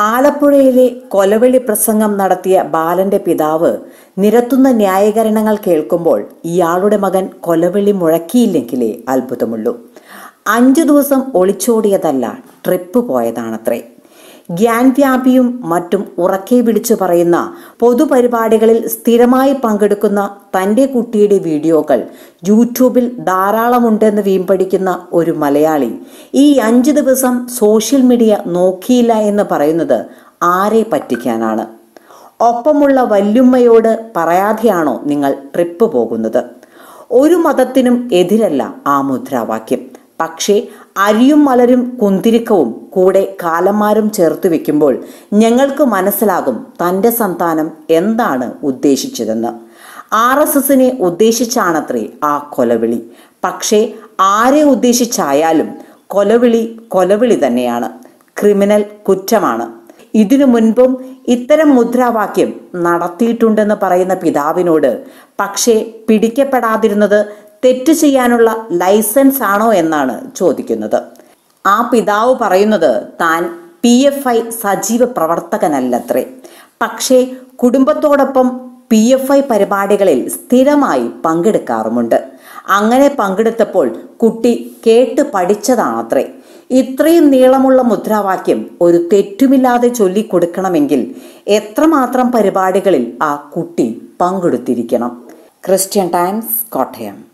ആലപ്പുഴയിലെ കൊലവിളി പ്രസംഗം നടത്തിയ ബാലന്റെ പിതാവ് നിരത്തുന്ന ന്യായീകരണങ്ങൾ കേൾക്കുമ്പോൾ ഇയാളുടെ മകൻ കൊലവിളി മുഴക്കിയില്ലെങ്കിലേ അത്ഭുതമുള്ളൂ അഞ്ചു ദിവസം ഒളിച്ചോടിയതല്ല ട്രിപ്പ് പോയതാണത്രേ ഗ്യാൻ വ്യാപിയും മറ്റും ഉറക്കെ വിളിച്ചു പറയുന്ന പൊതുപരിപാടികളിൽ സ്ഥിരമായി പങ്കെടുക്കുന്ന തന്റെ കുട്ടിയുടെ വീഡിയോകൾ യൂട്യൂബിൽ ധാരാളമുണ്ടെന്ന് വീമ്പടിക്കുന്ന ഒരു മലയാളി ഈ അഞ്ച് ദിവസം സോഷ്യൽ മീഡിയ നോക്കിയില്ല എന്ന് പറയുന്നത് ആരെ പറ്റിക്കാനാണ് ഒപ്പമുള്ള വല്യുമ്മയോട് പറയാതെയാണോ നിങ്ങൾ ട്രിപ്പ് പോകുന്നത് ഒരു മതത്തിനും എതിരല്ല ആ മുദ്രാവാക്യം പക്ഷേ അരിയും മലരും കുന്തിരിക്കവും കൂടെ കാലന്മാരും ചേർത്ത് വെക്കുമ്പോൾ ഞങ്ങൾക്ക് മനസ്സിലാകും തൻ്റെ സന്താനം എന്താണ് ഉദ്ദേശിച്ചതെന്ന് ആർ എസ് എസിനെ ഉദ്ദേശിച്ചാണത്രേ ആ കൊലവിളി പക്ഷേ ആരെ ഉദ്ദേശിച്ചായാലും കൊലവിളി കൊലവിളി തന്നെയാണ് ക്രിമിനൽ കുറ്റമാണ് ഇതിനു മുൻപും ഇത്തരം മുദ്രാവാക്യം നടത്തിയിട്ടുണ്ടെന്ന് പറയുന്ന പിതാവിനോട് പക്ഷേ പിടിക്കപ്പെടാതിരുന്നത് തെറ്റ് ചെയ്യാനുള്ള ലൈസൻസ് ആണോ എന്നാണ് ചോദിക്കുന്നത് ആ പിതാവ് പറയുന്നത് താൻ പി എഫ് ഐ സജീവ പ്രവർത്തകനല്ലത്രേ പക്ഷേ കുടുംബത്തോടൊപ്പം പി എഫ് ഐ പരിപാടികളിൽ സ്ഥിരമായി പങ്കെടുക്കാറുമുണ്ട് അങ്ങനെ പങ്കെടുത്തപ്പോൾ കുട്ടി കേട്ട് പഠിച്ചതാണത്രേ ഇത്രയും നീളമുള്ള മുദ്രാവാക്യം ഒരു തെറ്റുമില്ലാതെ ചൊല്ലിക്കൊടുക്കണമെങ്കിൽ എത്രമാത്രം പരിപാടികളിൽ ആ കുട്ടി പങ്കെടുത്തിരിക്കണം ക്രിസ്ത്യൻ ടൈംസ് കോട്ടയം